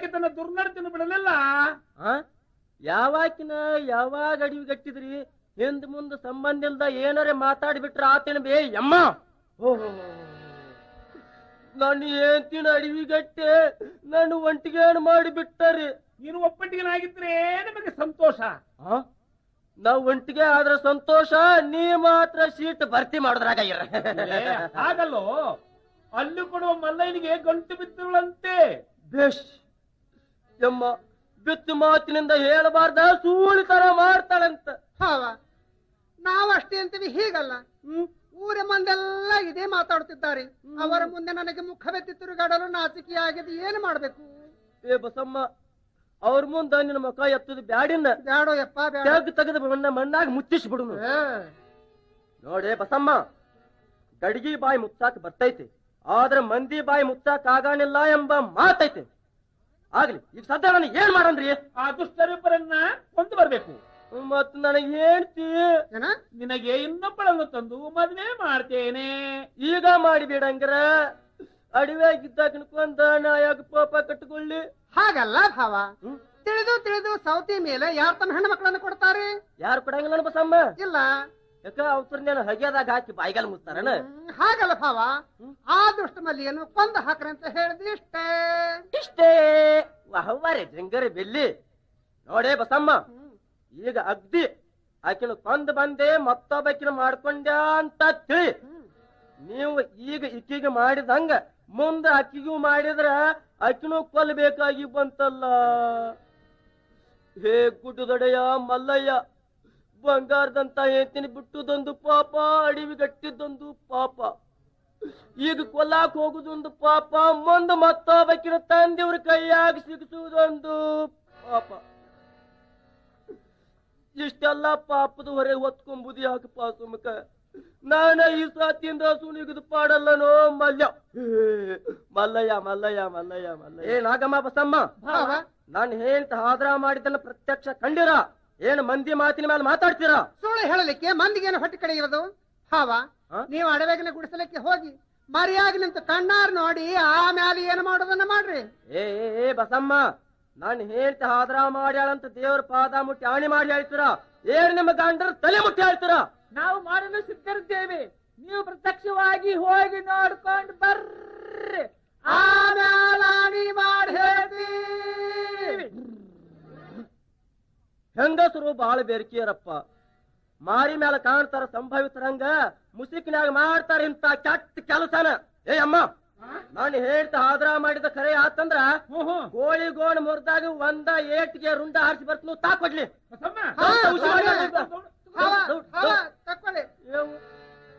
ಆಕೆ ತನ್ನ ದುರ್ನಡತೆಯನ್ನು ಬಿಡಲಿಲ್ಲ ಆ ಯಾವಾಕಿನ ಯಾವಾಗ ಅಡಿವಿ ಗಟ್ಟಿದ್ರಿ ಹಿಂದ್ ಮುಂದ್ ಸಂಬಂಧ ಇಲ್ದ ಏನಾರೆ ಮಾತಾಡ್ಬಿಟ್ರ ಆತೇನ ಬೇ ಯಮ್ಮ ಓಹೋ ನಾನು ಏಂತಿನ ಅಡಿವಿ ಗಟ್ಟೆ ನಾನು ಒಂಟಿಗೇನು ಮಾಡಿ ಬಿಟ್ಟರಿ ನೀನು ಒಪ್ಪಟ್ಟಿಗೆನಾಗಿದ್ರೆ ನಮಗೆ ಸಂತೋಷ ಆ? ನಾವ್ ಒಂಟಿಗೆ ಆದ್ರ ಸಂತೋಷ ನೀ ಮಾತ್ರ ಸೀಟ್ ಭರ್ತಿ ಮಾಡಿದ್ರಾಗ ಇರ ಏ, ಹಾಗಲ್ಲೋ ಅಲ್ಲಿ ಕೊಡುವ ಮಲ್ಲಯ್ಯನಿಗೆ ಗಂಟು ಬಿದ್ದಿರುಳಂತೆ ಬೇಷ್ ಯಮ್ಮ ಬಿತ್ತು ಮಾತಿನಿಂದ ಹೇಳಬಾರ್ದ ಸೂಳಿ ತರ ಮಾಡ್ತಾಳಂತ ಹಾವ ನಾವು ಅಷ್ಟೇ ಅಂತೀವಿ ಹೀಗಲ್ಲ ಊರ ಮಂದೆಲ್ಲ ಇದೇ ಮಾತಾಡುತ್ತಿದ್ದಾರೆ ಅವರ ಮುಂದೆ ನನಗೆ ಮುಖವೆತ್ತಿ ತಿರುಗಾಡಲು ನಾಚಿಕೆಯಾಗಿದೆ ಏನು ಮಾಡ್ಬೇಕು ಏ ಬಸಮ್ಮ ಅವ್ರ ಮುಂದ ನಿನ್ನ ಮುಖ ಎತ್ತದ ಬ್ಯಾಡಿನ ಬ್ಯಾಡೋ ಯಪ್ಪ ಬ್ಯಾಡ ತೆಗ್ ತೆಗೆದು ಮಣ್ಣ ಮಣ್ಣಾಗ ಮುಚ್ಚಿಸಿ ಬಿಡುನು ಏ, ನೋಡೇ ಬಸಮ್ಮ ಗಡಿಗೆ ಬಾಯಿ ಮುಚ್ಚಾಕ ಬರ್ತೈತಿ ಆದ್ರ ಮಂದಿ ಬಾಯಿ ಮುಚ್ಚಾಕ ಆಗಾನಿಲ್ಲ ಎಂಬ ಮಾತೈತಿ ಆಗ್ಲಿ ಈಗ ಸದ್ಯ ನನಗೆ ಏನ್ ಮಾಡನ್ರಿ ಆ ದುಷ್ಟರಿಬ್ಬರನ್ನ ಕೊಂದು ಬರ್ಬೇಕು ಮತ್ ನನಗೆ ಹೇಳ್ತಿ ಏನ ನಿನಗೆ ಇನ್ನೊಬ್ಬಳನ್ನು ತಂದು ಮದುವೆ ಮಾಡ್ತೇನೆ ಈಗ ಮಾಡಿಬೇಡಂಗ್ರ ಅಡಿವ್ಯಾಗಿದ್ದಾಗ ಕೊಂದ ನಾ ಯಾಕೆ ಪಾಪ ಕಟ್ಟಿಕೊಳ್ಳಿ ಹಾಗಲ್ಲ ಭಾವ ಹ್ಮ್? ತಿಳಿದು ತಿಳಿದು ಸೌತಿ ಮೇಲೆ ಯಾರು ತಮ್ಮ ಹೆಣ್ಣು ಮಕ್ಕಳನ್ನು ಕೊಡ್ತಾರೆ ಯಾರು ಕೊಡಂಗಿಲ್ಲ ಬಸಮ್ಮ ಇಲ್ಲ ಯಾಕ ಅವ್ರನ್ನೇನು ಹಗೆದಾಗ ಹಾಕಿ ಬಾಯಿಗಾಲ ಮುಚ್ತಾರನ ಹ್ಮ್, ಹಾಗಲ್ಲ ಭಾವ ಆ ದುಷ್ಟ ಮಲ್ಲಿಯನ್ನು ಕೊಂದು ಹಾಕ್ರಿ ಅಂತ ಹೇಳಿದ್ರಿ ಇಷ್ಟೇ ಇಷ್ಟೇ ವಹವಾರೆ ಜಂಗರೆ ಬೆಲ್ಲಿ ನೋಡೇ ಬಸಮ್ಮ ಈಗ ಅಗ್ದಿ ಆಕಿನ ಕೊಂದ್ ಬಂದೆ ಮತ್ತೊಬ್ಬಕಿನ ಮಾಡ್ಕೊಂಡ್ಯಾ ಅಂತ ತಿಳಿ ನೀವು ಈಗ ಇಕ್ಕಿಗೆ ಮಾಡಿದಂಗ ಮುಂದ ಅಕ್ಕಿಗೂ ಮಾಡಿದ್ರ ಅಕ್ಕಿನೂ ಕೊಲ್ಲಬೇಕಾಗಿ ಬಂತಲ್ಲ ಹೇ ಗುಡ್ಡದೊಡೆಯ ಮಲ್ಲಯ್ಯ ಬಂಗಾರದಂತ ಹೇಳ್ತೀನಿ ಬಿಟ್ಟುದೊಂದು ಪಾಪ ಅಡಿವಿ ಗಟ್ಟಿದ್ದೊಂದು ಪಾಪ ಈಗ ಕೊಲ್ಲಾಕ್ ಹೋಗುದೊಂದು ಪಾಪ ಮುಂದ ಮತ್ತೊಬ್ಬಕಿನ ತಂದೆಯವ್ರ ಕೈಯಾಗ ಸಿಗಿಸುವುದೊಂದು ಪಾಪ ಇಷ್ಟೆಲ್ಲ ಪಾಪದ ಹೊರೆ ಹೊತ್ಕೊಂಬುದು ಯಾಕಪ್ಪ ಸುಮಕ ನಾನ ಈ ಸಾತಿಯಿಂದ ಸುನಿಗದು ಪಾಡಲ್ಲನೋ ಮಲ್ಯ ಏ, ಮಲ್ಲಯ್ಯ ಮಲ್ಲಯ್ಯ ಮಲ್ಲಯ್ಯ ಮಲ್ಲಯ್ಯ ಏ ನಾಗಮ್ಮ ಬಸಮ್ಮ ಭಾವ ನಾನು ಹೇಳ್ತ ಹಾದ್ರ ಮಾಡಿದ್ದನ್ನ ಪ್ರತ್ಯಕ್ಷ ಕಂಡಿರ ಏನ್ ಮಂದಿ ಮಾತಿನ ಮೇಲೆ ಮಾತಾಡ್ತೀರಾ ಸುಳ್ಳು ಹೇಳಲಿಕ್ಕೆ ಮಂದಿಗೇನು ಹೊಟ್ಟೆ ಕಡೆ ಇರೋದು ಭಾವ ಆ? ನೀವು ಅಡವೆಗಿನ ಗುಡಿಸಲಿಕ್ಕೆ ಹೋಗಿ ಮರಿಯಾಗಿ ನಿಂತು ಕಣ್ಣಾರ್ ನೋಡಿ ಆಮ್ಯಾಲೆ ಏನು ಮಾಡೋದನ್ನ ಮಾಡ್ರಿ ಏ ಏ, ಏ ಬಸಮ್ಮ ನಾನು ಹೇಳ್ತ ಹಾದ್ರ ಮಾಡ್ಯಾಳಂತ ದೇವ್ರ ಪಾದ ಮುಟ್ಟಿ ಆಣಿ ಮಾಡಿ ಹೇಳ್ತೀರಾ ಏನ್ ನಿಮ್ಮ ಗಂಡರ ತಲೆ ಮುಟ್ಟಿ ಹೇಳ್ತೀರಾ ನಾವು ಮಾಡಲು ಸಿದ್ಧರಿದ್ದೇವೆ ನೀವು ಪ್ರತ್ಯಕ್ಷವಾಗಿ ಹೋಗಿ ನೋಡ್ಕೊಂಡು ಬರ್ರಿ ಆಮ್ಯಾಲ ಆಣಿ ಮಾಡಿ ಹೇಳ್ತೀವಿ ಹೆಂಗಸರು ಬಾಳ ಬೇರಿಕೆಯರಪ್ಪ ಮಾರಿ ಮ್ಯಾಲ ಕಾಣ್ತಾರ ಸಂಭವಿತರಂಗ ಮುಸುಕಿನಾಗ ಮಾಡ್ತಾರ ಇಂತ ಕೆಟ್ಟ ಕೆಲಸನ ಏ ಅಮ್ಮ ನಾನು ಹೇಳ್ತ ಆದ್ರ ಮಾಡಿದ ಖರೆ ಆತಂದ್ರ ಹ್ಞೂ ಹ್ಞೂ ಕೋಳಿ ಗೋಣ ಮುರಿದಾಗ ಒಂದ ಏಟ್ಗೆ ರುಂಡ ಹಾರಿಸಿ ಬರ್ತೀನಿ ತಾಕೊಡ್ಲಿ ಬಸಮ್ಮ, ಹಾ, ಹುಷಾರಾಗಿ ಹಾ. ಕರ್ಕೊಂಡು